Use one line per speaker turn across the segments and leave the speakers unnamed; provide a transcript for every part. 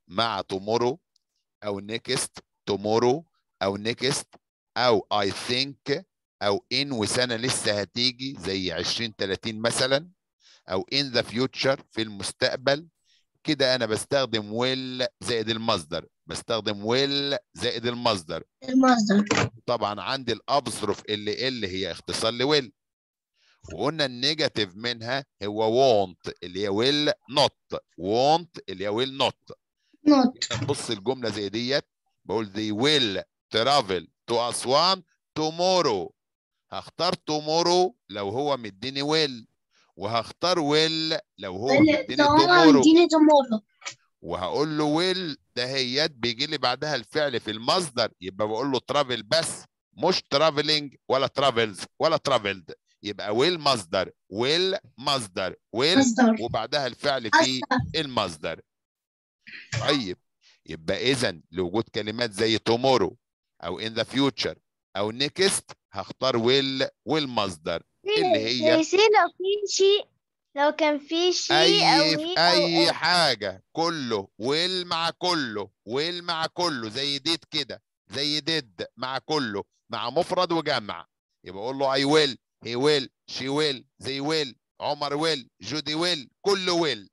مع تومورو او نيكست تومورو او نيكست او اي ثينك او ان وسنه لسه هتيجي زي 20 30 مثلا او in the future في المستقبل كده انا بستخدم will زائد المصدر بستخدم will زائد المصدر
المصدر
طبعا عندي الابصرف اللي ال هي اختصار لويل وقلنا النيجاتيف منها هو won't اللي هي will not won't اللي هي will not
نوت
بص الجمله زي ديت بقول they will travel to أسوان tomorrow هختار tomorrow لو هو مديني will وهختار will لو هو مديني
لو هو
tomorrow
مديني تومورو
وهقول له ويل دهيات بيجي لي بعدها الفعل في المصدر يبقى بقول له ترافل بس مش ترافلينج ولا ترافلز ولا ترافلد يبقى ويل مصدر ويل مصدر ويل
مصدر
وبعدها الفعل في المصدر طيب يبقى اذا لوجود كلمات زي تومورو او in the future او next هختار ويل والمصدر اللي هي
يصير لو في شيء لو كان في شيء أو
اي
هي
في
أو
اي
أو.
حاجه كله ويل مع كله ويل مع كله زي ديد كده زي ديد مع كله مع مفرد وجمع يبقى اقول له اي ويل هي ويل شي ويل زي ويل عمر ويل جودي ويل كله ويل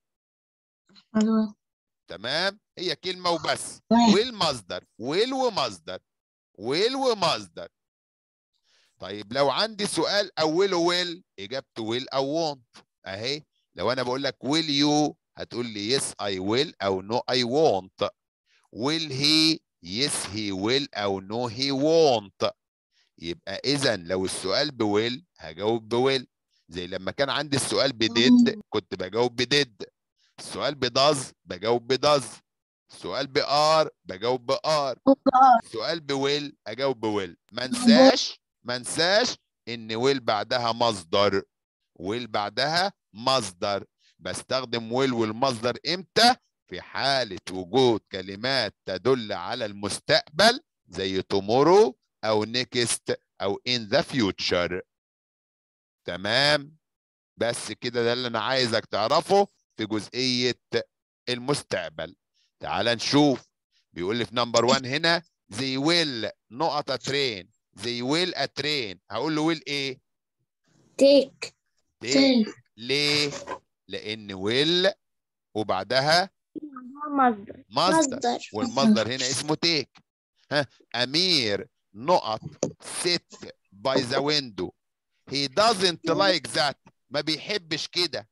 تمام هي كلمه وبس ويل مصدر ويل ومصدر ويل ومصدر طيب لو عندي سؤال اوله ويل اجابته ويل او وونت اهي لو انا بقول لك ويل يو هتقول لي يس اي ويل او نو اي وونت ويل هي يس هي ويل او نو هي وونت يبقى اذا لو السؤال بويل هجاوب بويل زي لما كان عندي السؤال بديد كنت بجاوب بديد السؤال بداز بجاوب بداز السؤال بار بجاوب بار سؤال بويل اجاوب بويل ما انساش ما انساش ان ويل بعدها مصدر ويل بعدها مصدر بستخدم ويل والمصدر امتى في حالة وجود كلمات تدل على المستقبل زي tomorrow او next او in the future تمام بس كده ده اللي انا عايزك تعرفه في جزئية المستقبل تعال نشوف بيقول لي في نمبر 1 هنا they will نقط a train they will a train هقول له will ايه؟
تيك
take. ليه؟ لأن will وبعدها
مصدر
مصدر
مصدر
والمصدر هنا اسمه تيك ها أمير نقط sit by the window he doesn't like that ما بيحبش كده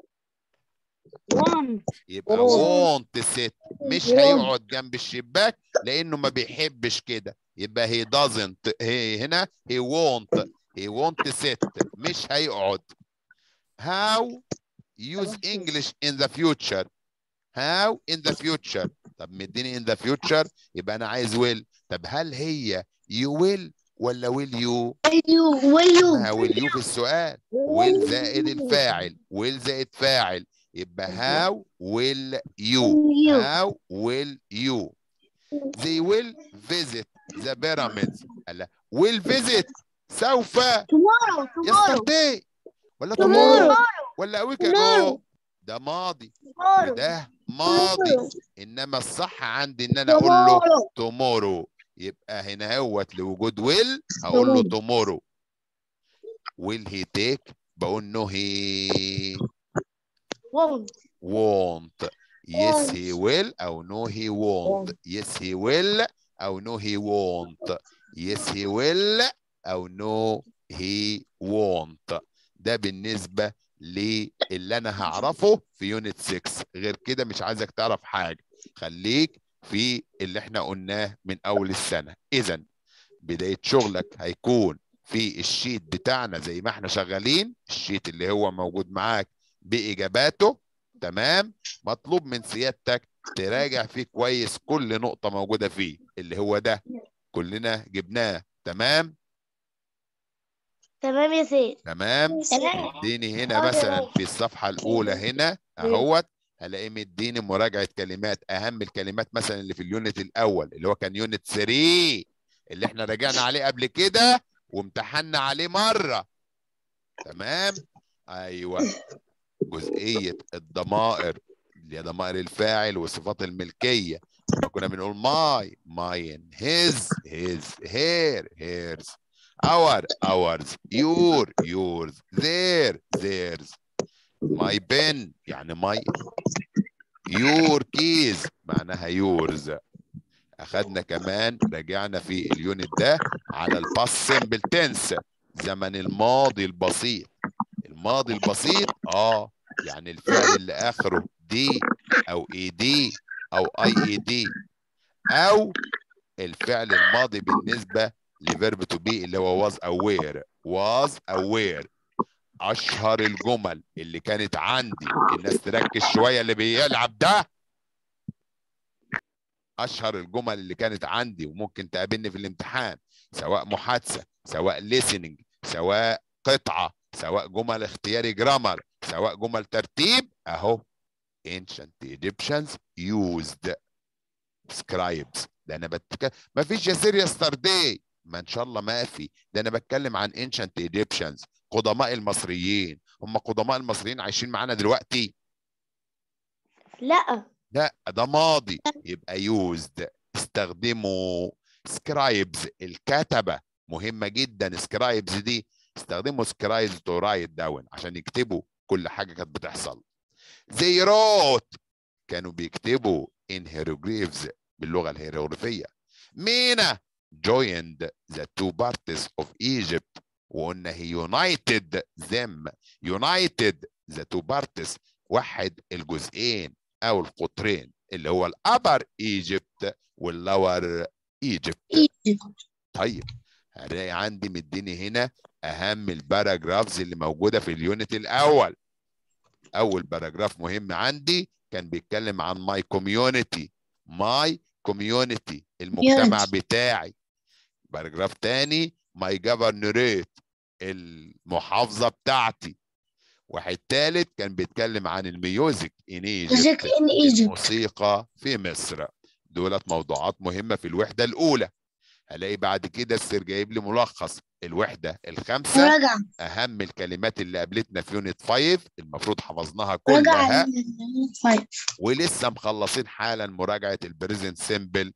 want
يبقى
want.
won't sit مش
want.
هيقعد جنب الشباك لانه ما بيحبش كده يبقى he doesn't he هنا he won't he won't sit مش هيقعد how use English in the future how in the future طب مديني in the future يبقى انا عايز will طب هل هي you will ولا will you
ويو ويو
ما will you في السؤال will زائد الفاعل will زائد فاعل يبقى how will you how will you they will visit the pyramids لا will visit سوف
tomorrow tomorrow
yesterday ولا
tomorrow
tomorrow ولا a week ago ده ماضي
tomorrow
وده ماضي انما الصح عندي ان انا اقول له tomorrow يبقى هنا هوت لوجود will هقول له tomorrow will he take بقول no he
won't
won't yes he will او no he won't yes he will او no he won't yes he will او no he won't ده بالنسبة للي انا هعرفه في يونت 6 غير كده مش عايزك تعرف حاجة خليك في اللي احنا قلناه من اول السنة اذا بداية شغلك هيكون في الشيت بتاعنا زي ما احنا شغالين الشيت اللي هو موجود معاك باجاباته تمام مطلوب من سيادتك تراجع فيه كويس كل نقطة موجودة فيه اللي هو ده كلنا جبناه تمام
تمام يا سيد
تمام
تمام
اديني هنا مثلا في الصفحة الأولى هنا أهوت هلاقي مديني مراجعة كلمات أهم الكلمات مثلا اللي في اليونت الأول اللي هو كان يونت 3 اللي احنا راجعنا عليه قبل كده وامتحنا عليه مرة تمام أيوه جزئية الضمائر اللي هي ضمائر الفاعل وصفات الملكيه لما كنا بنقول ماي ماين هيز هيز هير هيرز اور اورز يور يورز ذير ذيرز ماي بن يعني ماي يور كيز معناها يورز اخدنا كمان رجعنا في اليونت ده على الباس سيمبل تنس زمن الماضي البسيط الماضي البسيط اه يعني الفعل اللي اخره دي او اي دي او اي اي دي او الفعل الماضي بالنسبه لفيرب تو بي اللي هو was aware was aware اشهر الجمل اللي كانت عندي الناس تركز شويه اللي بيلعب ده اشهر الجمل اللي كانت عندي وممكن تقابلني في الامتحان سواء محادثه سواء listening سواء قطعه سواء جمل اختياري جرامر سواء جمل ترتيب اهو ancient Egyptians used scribes ده انا بتكلم ما فيش يا سير يسترداي ما ان شاء الله ما في ده انا بتكلم عن ancient Egyptians قدماء المصريين هم قدماء المصريين عايشين معانا دلوقتي
لا
لا ده ماضي يبقى يوزد استخدموا سكرايبز الكتبه مهمه جدا سكرايبز دي استخدموا سكرايبز تو رايت داون عشان يكتبوا كل حاجه كانت بتحصل زي روت كانوا بيكتبوا in hieroglyphs باللغه الهيروغليفيه مينا joined the two parties of Egypt وقلنا he united them united the two parties وحد الجزئين او القطرين اللي هو الابر ايجيبت واللور ايجيبت
Egypt.
طيب هلاقي عندي مديني هنا اهم الباراجرافز اللي موجوده في اليونت الاول اول باراجراف مهم عندي كان بيتكلم عن ماي كوميونتي ماي كوميونتي المجتمع
Community.
بتاعي باراجراف تاني ماي جفرنوريت المحافظه بتاعتي واحد تالت كان بيتكلم عن الميوزك ان
Music in Egypt.
الموسيقى في مصر دولت موضوعات مهمة في الوحدة الأولى هلاقي بعد كده السير جايب لي ملخص الوحدة الخامسة
مراجعة
أهم الكلمات اللي قابلتنا في يونت 5 المفروض حفظناها
مراجعة
كلها
فايف
ولسه مخلصين حالا مراجعة البريزنت سيمبل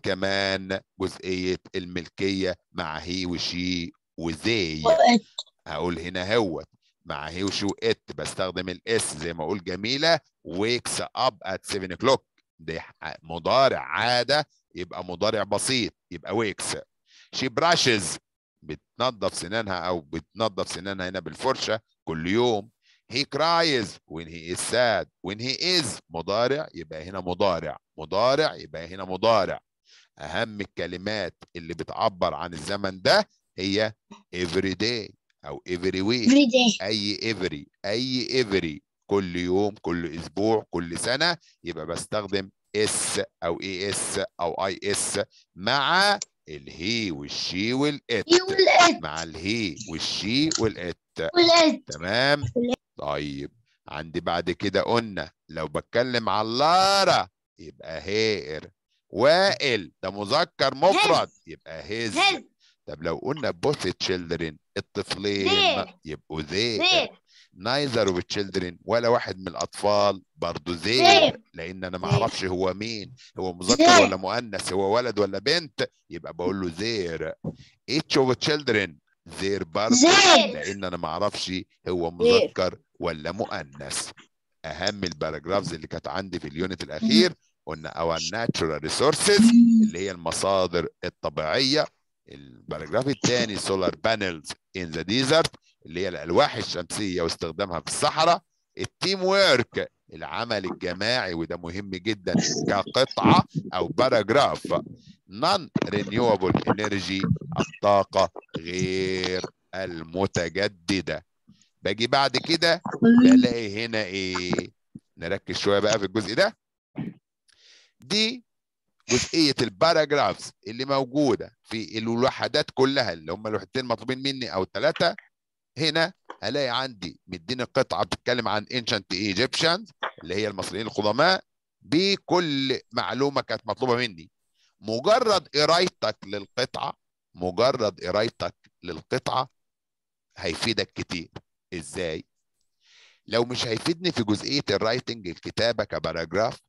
وكمان جزئية الملكية مع هي وشي وذي
وقت
هقول هنا هوت مع هي وشو ات بستخدم الاس زي ما اقول جميله ويكس اب ات 7 o'clock ده ح- مضارع عاده يبقى مضارع بسيط يبقى ويكس شي براشز بتنظف سنانها او بتنظف سنانها هنا بالفرشه كل يوم he cries when he is sad when he is مضارع يبقى هنا مضارع مضارع يبقى هنا مضارع اهم الكلمات اللي بتعبر عن الزمن ده هي every day او every week
every day
اي every اي every كل يوم كل اسبوع كل سنه يبقى بستخدم اس او اي اس او اي اس مع الهي والشي والات
he will eat
مع الهي والشي والات
will eat
تمام طيب عندي بعد كده قلنا لو بتكلم على لارا يبقى هير وائل ده مذكر مفرد يبقى هيز
هز
طب لو قلنا both children الطفلين
They.
يبقوا they
they
neither of children ولا واحد من الأطفال برضو they
They.
لأن أنا ما
They.
أعرفش هو مين هو مذكر
They.
ولا مؤنث هو ولد ولا بنت يبقى بقول له their each of children their برضو
They.
لأن أنا ما أعرفش هو مذكر ولا مؤنث أهم الباراجرافز اللي كانت عندي في اليونت الأخير قلنا our natural resources اللي هي المصادر الطبيعيه الباراجراف الثاني سولار بانلز ان ذا ديزرت اللي هي الالواح الشمسيه واستخدامها في الصحراء التيم وورك العمل الجماعي وده مهم جدا كقطعه او باراجراف نون رينيوبل انرجي الطاقه غير المتجدده باجي بعد كده بلاقي هنا ايه نركز شويه بقى في الجزء ده دي جزئيه الباراجرافز اللي موجوده في الوحدات كلها اللي هم الوحدتين مطلوبين مني او ثلاثه هنا هلاقي عندي مديني قطعه بتتكلم عن ancient Egyptians اللي هي المصريين القدماء بكل معلومه كانت مطلوبه مني مجرد قرايتك للقطعه مجرد قرايتك للقطعه هيفيدك كتير ازاي لو مش هيفيدني في جزئيه الرايتنج الكتابه كباراجراف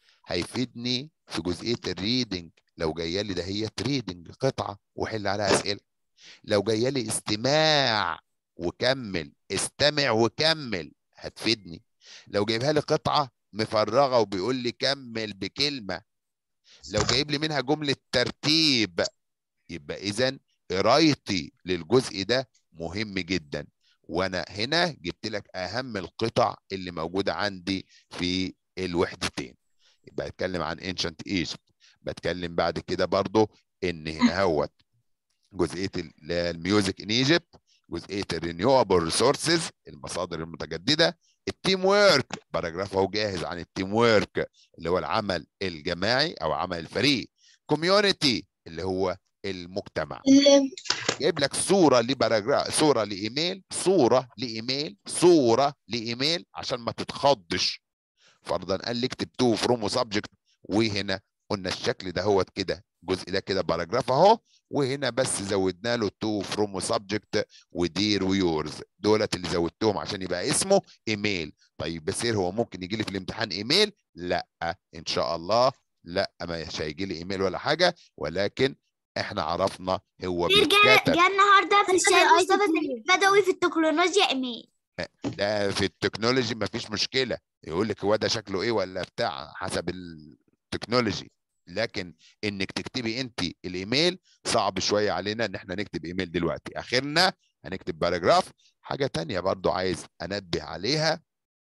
هيفيدني في جزئيه الريدنج لو جايه لي دهيت ريدنج قطعه وحل عليها اسئله لو جايه لي استماع وكمل استمع وكمل هتفيدني لو جايبها لي قطعه مفرغه وبيقول لي كمل بكلمه لو جايب لي منها جمله ترتيب يبقى اذا قرايتي للجزء ده مهم جدا وانا هنا جبت لك اهم القطع اللي موجوده عندي في الوحدتين يبقى اتكلم عن ancient Egypt بتكلم بعد كده برضو ان هنا هوت جزئيه ال- الميوزك ان ايجيبت جزئيه الرينيوبل ريسورسز المصادر المتجدده التيم وورك باراجراف اهو جاهز عن التيم وورك اللي هو العمل الجماعي او عمل الفريق كوميونتي اللي هو المجتمع
ال-
جايب لك صوره لباراجراف صوره لايميل صوره لايميل صوره لايميل عشان ما تتخضش فرضا قال لي اكتب تو فروم سبجكت وهنا قلنا الشكل ده هو كده الجزء ده كده باراجراف اهو وهنا بس زودنا له تو فروم سبجكت ودير ويورز دولت اللي زودتهم عشان يبقى اسمه ايميل طيب بسير هو ممكن يجي لي في الامتحان ايميل لا ان شاء الله لا مش هيجي لي ايميل ولا حاجه ولكن احنا عرفنا هو
جه
بيتكتب
جه النهارده في الشهر
أنا
مصطفى
عايزة
سليم بدوي في التكنولوجيا ايميل
ده في التكنولوجي مفيش مشكله يقول لك هو ده شكله ايه ولا بتاع حسب التكنولوجي لكن انك تكتبي انت الايميل صعب شويه علينا ان احنا نكتب ايميل دلوقتي اخرنا هنكتب باراجراف حاجه تانية برضو عايز انبه عليها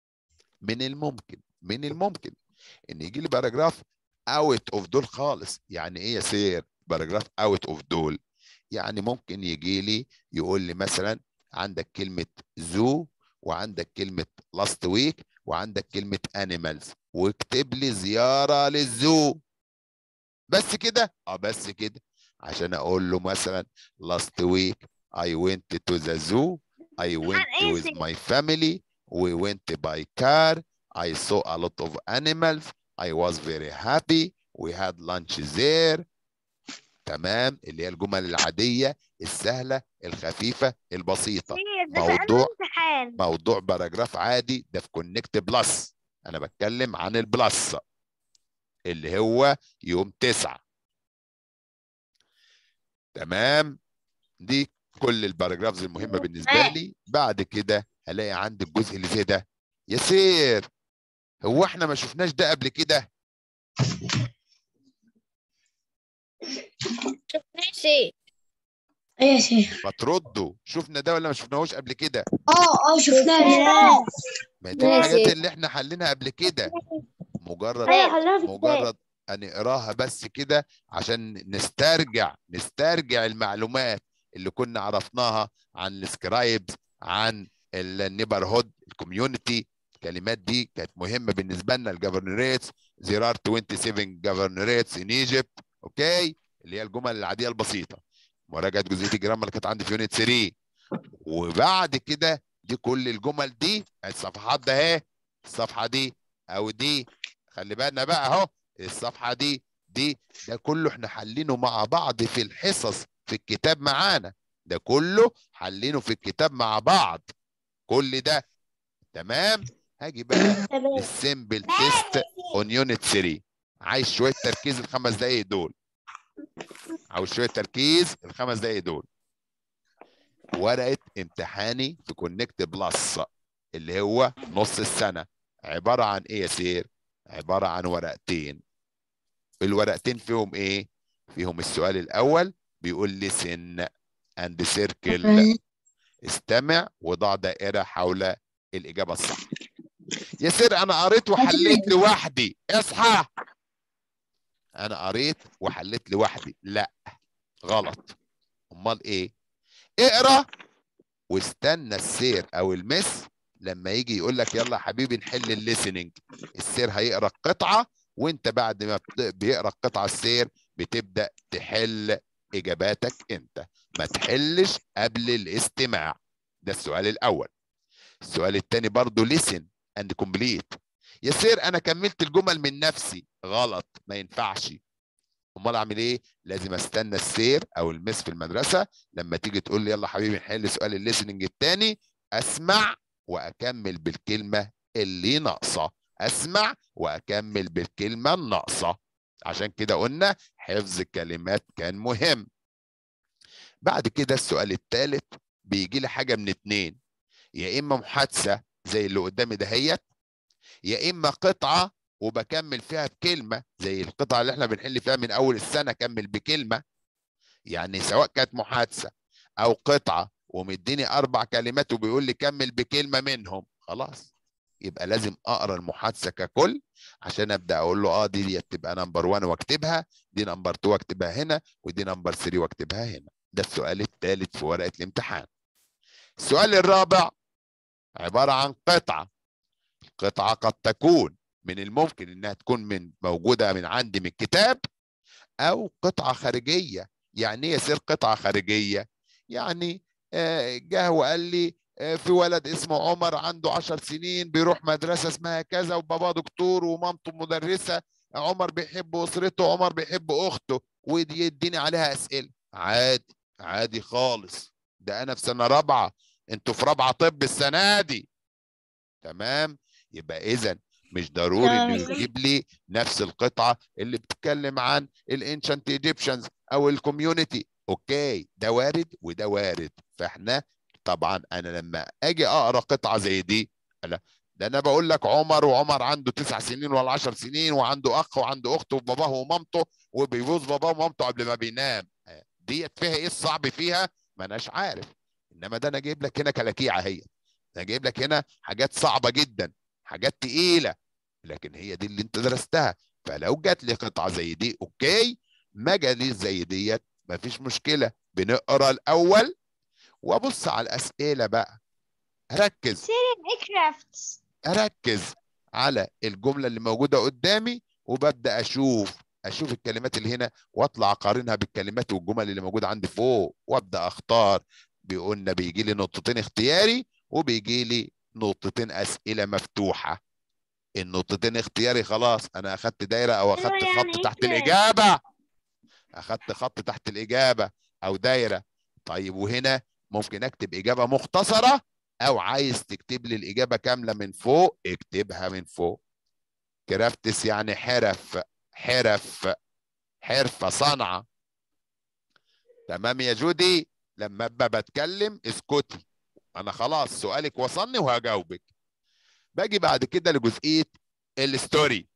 من الممكن من الممكن ان يجي لي باراجراف اوت اوف دول خالص يعني ايه يا سير باراجراف اوت اوف دول يعني ممكن يجي لي يقول لي مثلا عندك كلمه زو وعندك كلمه لاست ويك وعندك كلمه انيمالز واكتب لي زياره للزو بس كده اه بس كده عشان اقول له مثلا last week I went to the zoo I went with
easy.
my family we went by car I saw a lot of animals I was very happy we had lunch there تمام اللي هي الجمل العادية السهلة الخفيفة البسيطة
كتير ده سألنا
موضوع
امتحان
موضوع باراجراف عادي ده في كونكت بلس انا بتكلم عن البلس اللي هو يوم تسعة تمام دي كل الباراجرافز المهمة بالنسبة
تمام.
لي بعد كده هلاقي عندي الجزء اللي زي ده ياسير هو احنا ما شفناش ده قبل كده
ماشي
ايه يا شيخ
ما تردوا شفنا ده ولا ما شفناهوش قبل كده
اه اه شفناه
ما دي
ماشي.
الحاجات اللي احنا حليناها قبل كده مجرد
ايوه حلوها في الكتاب
مجرد نقراها بس كده عشان نسترجع نسترجع المعلومات اللي كنا عرفناها عن السكرايبز عن النيبر هود الكوميونتي الكلمات دي كانت مهمه بالنسبه لنا الجفرنريتس there are 27 governorates in Egypt اوكي اللي هي الجمل العاديه البسيطه مراجعه جزئيه الجرامر اللي كانت عندي في يونت 3 وبعد كده دي كل الجمل دي الصفحات ده اهي الصفحه دي او دي خلي بالنا بقى اهو الصفحه دي دي ده كله احنا حلينه مع بعض في الحصص في الكتاب معانا ده كله حلينه في الكتاب مع بعض كل ده تمام هاجي بقى
تمام
للسيمبل تيست اون يونت 3 عايز شويه تركيز الخمس دقايق دول عاوز شويه تركيز الخمس دقايق دول ورقه امتحاني في كونكت بلس اللي هو نص السنه عباره عن ايه يا سير عباره عن ورقتين الورقتين فيهم ايه فيهم السؤال الاول بيقول لي سن اند سيركل استمع وضع دائره حول الاجابه الصح يا سير انا قريت وحليت لوحدي اصحى انا قريت وحليت لوحدي لا غلط امال ايه اقرا واستنى السير او المس لما يجي يقول لك يلا يا حبيبي نحل الليسننج السير هيقرا القطعه وانت بعد ما بت- بيقرا القطعه السير بتبدا تحل اجاباتك انت ما تحلش قبل الاستماع ده السؤال الاول السؤال الثاني برضه listen and complete يا سير انا كملت الجمل من نفسي غلط ما ينفعش امال اعمل ايه لازم استنى السير او المس في المدرسه لما تيجي تقول لي يلا حبيبي نحل سؤال الليسننج الثاني اسمع واكمل بالكلمه اللي ناقصه اسمع واكمل بالكلمه الناقصه عشان كده قلنا حفظ الكلمات كان مهم بعد كده السؤال الثالث بيجي لي حاجه من اتنين يا اما محادثه زي اللي قدامي دهيت يا اما قطعه وبكمل فيها بكلمه زي القطعه اللي احنا بنحل فيها من اول السنه كمل بكلمه يعني سواء كانت محادثه او قطعه ومديني اربع كلمات وبيقول لي كمل بكلمه منهم خلاص يبقى لازم اقرا المحادثه ككل عشان ابدا اقول له اه دي, دي تبقى نمبر 1 واكتبها دي نمبر 2 واكتبها هنا ودي نمبر 3 واكتبها هنا ده السؤال الثالث في ورقه الامتحان السؤال الرابع عباره عن قطعه القطعه قد تكون من الممكن انها تكون من موجوده من عندي من الكتاب او قطعه خارجيه يعني ايه يصير قطعه خارجيه يعني آه، جه وقال لي آه، في ولد اسمه عمر عنده عشر سنين بيروح مدرسة اسمها كذا وباباه دكتور ومامته مدرسة عمر بيحب أسرته عمر بيحب أخته ودي يديني عليها أسئلة عادي عادي خالص ده أنا في سنة رابعة انتوا في رابعة طب السنة دي تمام يبقى إذا مش ضروري انه
تمام.
يجيب لي نفس القطعة اللي بتتكلم عن الانشنت ايجيبشنز او الكوميونتي اوكي ده وارد وده وارد فاحنا طبعا انا لما اجي اقرا قطعه زي دي لا ده انا بقول لك عمر وعمر عنده تسع سنين ولا عشر سنين وعنده اخ وعنده اخت وباباه ومامته وبيبوظ باباه ومامته قبل ما بينام ديت فيها ايه الصعب فيها ما اناش عارف انما ده انا جايب لك هنا كلاكيعه هي انا جايب لك هنا حاجات صعبه جدا حاجات تقيله لكن هي دي اللي انت درستها فلو جات لي قطعه زي دي اوكي ما جاليش زي ديت مفيش مشكله بنقرا الاول وابص على الاسئله بقى اركز
كرافت
اركز على الجمله اللي موجوده قدامي وببدا اشوف اشوف الكلمات اللي هنا واطلع اقارنها بالكلمات والجمل اللي موجوده عندي فوق وابدا اختار بيقولنا بيجي لي نقطتين اختياري وبيجي لي نقطتين اسئله مفتوحه النقطتين اختياري خلاص انا اخدت دايره او اخدت
يعني
خط
إيه
تحت
كده؟
الاجابه اخدت خط تحت الاجابه او دايره طيب وهنا ممكن اكتب اجابه مختصره او عايز تكتب لي الاجابه كامله من فوق اكتبها من فوق كرافتس يعني حرف حرف حرفه صنعه تمام يا جودي لما ابقى بتكلم اسكتي انا خلاص سؤالك وصلني وهجاوبك باجي بعد كده لجزئيه الستوري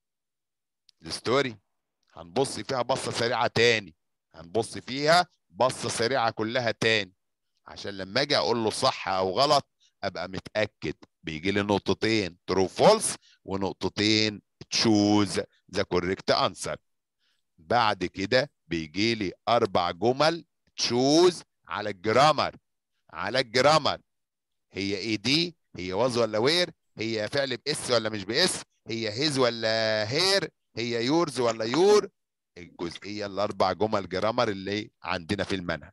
الستوري هنبص فيها بصه سريعه تاني هنبص فيها بصه سريعه كلها تاني عشان لما اجي اقول له صح او غلط ابقى متاكد بيجي لي نقطتين ترو فولس ونقطتين تشوز ذا كوريكت انسر بعد كده بيجي لي اربع جمل تشوز على الجرامر على الجرامر هي ايه دي هي واز ولا وير هي فعل باس ولا مش باس هي هيز ولا هير هي يورز ولا يور الجزئيه الاربع جمل جرامر اللي عندنا في المنهج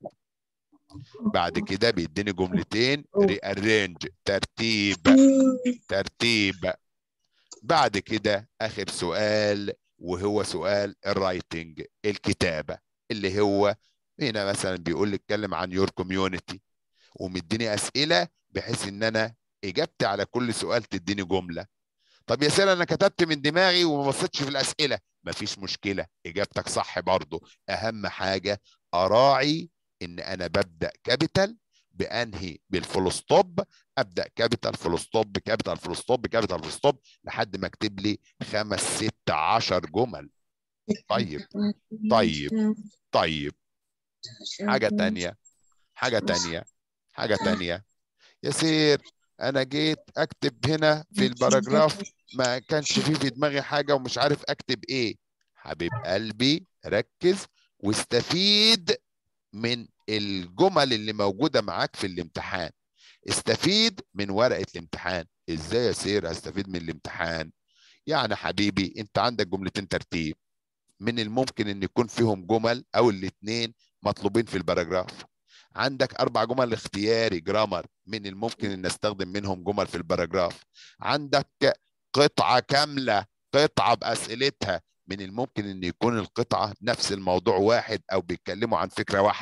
بعد كده بيديني جملتين ريارينج ترتيب ترتيب بعد كده اخر سؤال وهو سؤال الرايتنج الكتابه اللي هو هنا مثلا بيقول لي اتكلم عن يور كوميونتي ومديني اسئله بحيث ان انا اجابتي على كل سؤال تديني جمله طب يا سيدي انا كتبت من دماغي وما بصيتش في الاسئله مفيش مشكله اجابتك صح برضو اهم حاجه اراعي ان انا ببدا كابيتال بانهي بالفول ستوب ابدا كابيتال فول ستوب كابيتال فول ستوب كابيتال فول ستوب لحد ما اكتب لي خمس ست عشر جمل طيب طيب طيب حاجه تانية حاجه تانية حاجه تانية ياسير انا جيت اكتب هنا في الباراجراف ما كانش فيه في دماغي حاجه ومش عارف اكتب ايه حبيب قلبي ركز واستفيد من الجمل اللي موجوده معاك في الامتحان استفيد من ورقه الامتحان ازاي يا سير هستفيد من الامتحان يعني حبيبي انت عندك جملتين ترتيب من الممكن ان يكون فيهم جمل او الاثنين مطلوبين في الباراجراف عندك اربع جمل اختياري جرامر من الممكن ان استخدم منهم جمل في الباراجراف عندك قطعه كامله قطعه باسئلتها من الممكن ان يكون القطعه نفس الموضوع واحد او بيتكلموا عن فكره واحده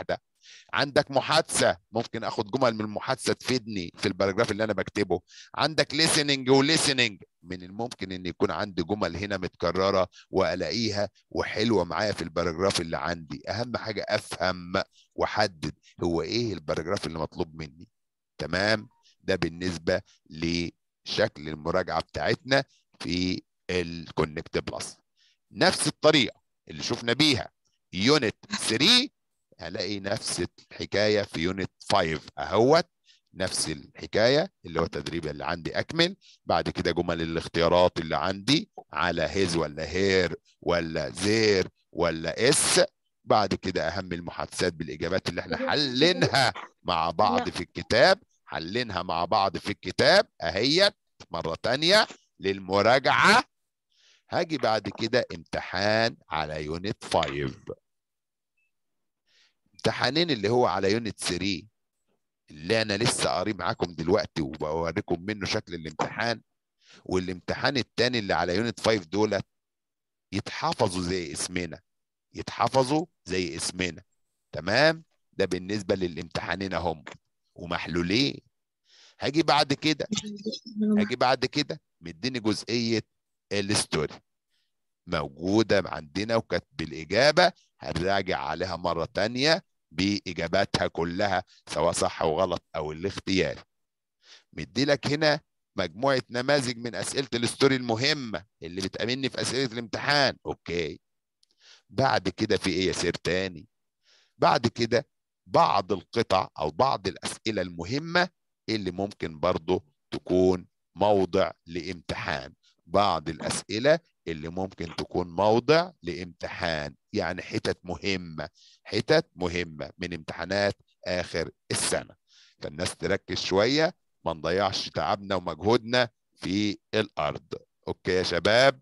عندك محادثه ممكن اخد جمل من المحادثه تفيدني في الباراجراف اللي انا بكتبه عندك listening وليسننج من الممكن ان يكون عندي جمل هنا متكرره والاقيها وحلوه معايا في الباراجراف اللي عندي اهم حاجه افهم واحدد هو ايه الباراجراف اللي مطلوب مني تمام ده بالنسبه لشكل المراجعه بتاعتنا في الكونكت بلس نفس الطريقه اللي شفنا بيها يونت 3 هلاقي نفس الحكايه في يونت 5 اهوت نفس الحكايه اللي هو التدريب اللي عندي اكمل بعد كده جمل الاختيارات اللي عندي على هيز ولا هير ولا زير ولا اس بعد كده اهم المحادثات بالاجابات اللي احنا حلينها مع بعض في الكتاب حلينها مع بعض في الكتاب اهيت مره تانية للمراجعه هاجي بعد كده امتحان على يونت 5 امتحانين اللي هو على يونت 3 اللي انا لسه قاري معاكم دلوقتي وبوريكم منه شكل الامتحان والامتحان التاني اللي على يونت 5 دولت يتحفظوا زي اسمنا يتحفظوا زي اسمنا تمام ده بالنسبه للامتحانين اهم ومحلولين هاجي بعد كده هاجي بعد كده مديني جزئيه الستوري موجوده عندنا وكانت بالاجابه هنراجع عليها مره تانية باجاباتها كلها سواء صح وغلط او الاختياري مدي لك هنا مجموعه نماذج من اسئله الستوري المهمه اللي بتقابلني في اسئله الامتحان اوكي بعد كده في ايه يا سير تاني بعد كده بعض القطع او بعض الاسئله المهمه اللي ممكن برضه تكون موضع لامتحان بعض الاسئله اللي ممكن تكون موضع لامتحان يعني حتت مهمه حتت مهمه من امتحانات اخر السنه فالناس تركز شويه ما نضيعش تعبنا ومجهودنا في الارض اوكي يا شباب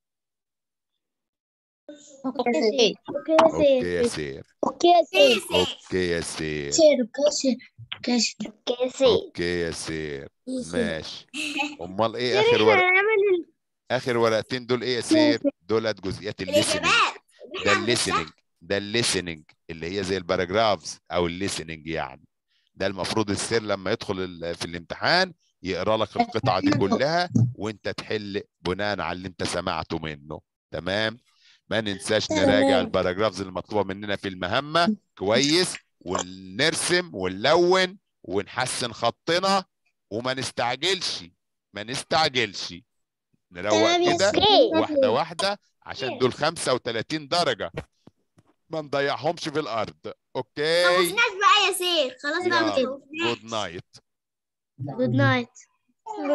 اوكي
اوكي يا سير
اوكي يا سير
اوكي يا سير
سير اوكي سير اوكي سير
اوكي
اوكي يا سير ماشي امال ايه اخر ورق اخر ورقتين دول ايه يا سير دولت جزئيات الليسننج
الإجابات
ده الليسننج ده الليسننج اللي هي زي الباراجرافز او الليسننج يعني ده المفروض السير لما يدخل ال- في الامتحان يقرا لك القطعه دي كلها وانت تحل بناء على اللي انت سمعته منه تمام ما ننساش نراجع الباراجرافز المطلوبه مننا في المهمه كويس ونرسم ونلون ونحسن خطنا وما نستعجلش ما نستعجلش نروق
تمام يا
كده
اوكي
واحده واحده عشان دول 35 درجه ما نضيعهمش في الارض اوكي
خلصناش بقى يا سير خلاص بقى
يلا.
ما تخوفناش.
جود نايت
جود نايت